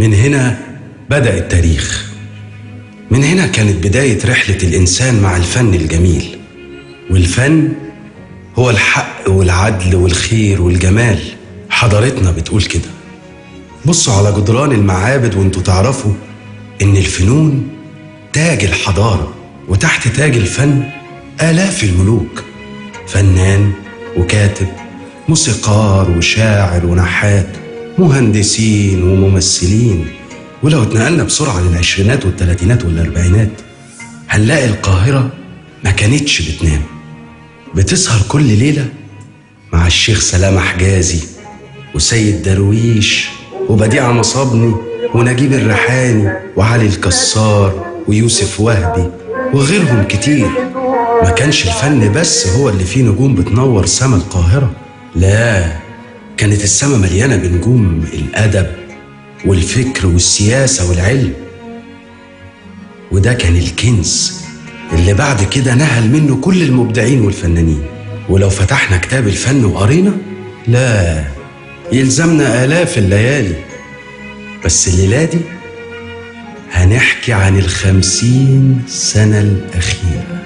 من هنا بدأ التاريخ من هنا كانت بداية رحلة الإنسان مع الفن الجميل والفن هو الحق والعدل والخير والجمال حضارتنا بتقول كده بصوا على جدران المعابد وانتوا تعرفوا إن الفنون تاج الحضارة وتحت تاج الفن آلاف الملوك فنان وكاتب موسيقار وشاعر ونحات مهندسين وممثلين ولو اتنقلنا بسرعة للعشرينات والتلاتينات والأربعينات هنلاقي القاهرة ما كانتش بتنام بتسهر كل ليلة مع الشيخ سلامة حجازي وسيد درويش وبديعة مصابني ونجيب الريحاني وعلي الكسار ويوسف وهبي وغيرهم كتير ما كانش الفن بس هو اللي فيه نجوم بتنور سما القاهرة لا كانت السما مليانة بنجوم الأدب والفكر والسياسة والعلم وده كان الكنز اللي بعد كده نهل منه كل المبدعين والفنانين ولو فتحنا كتاب الفن وقرينا لا يلزمنا آلاف الليالي بس الليلة دي هنحكي عن الخمسين سنة الأخيرة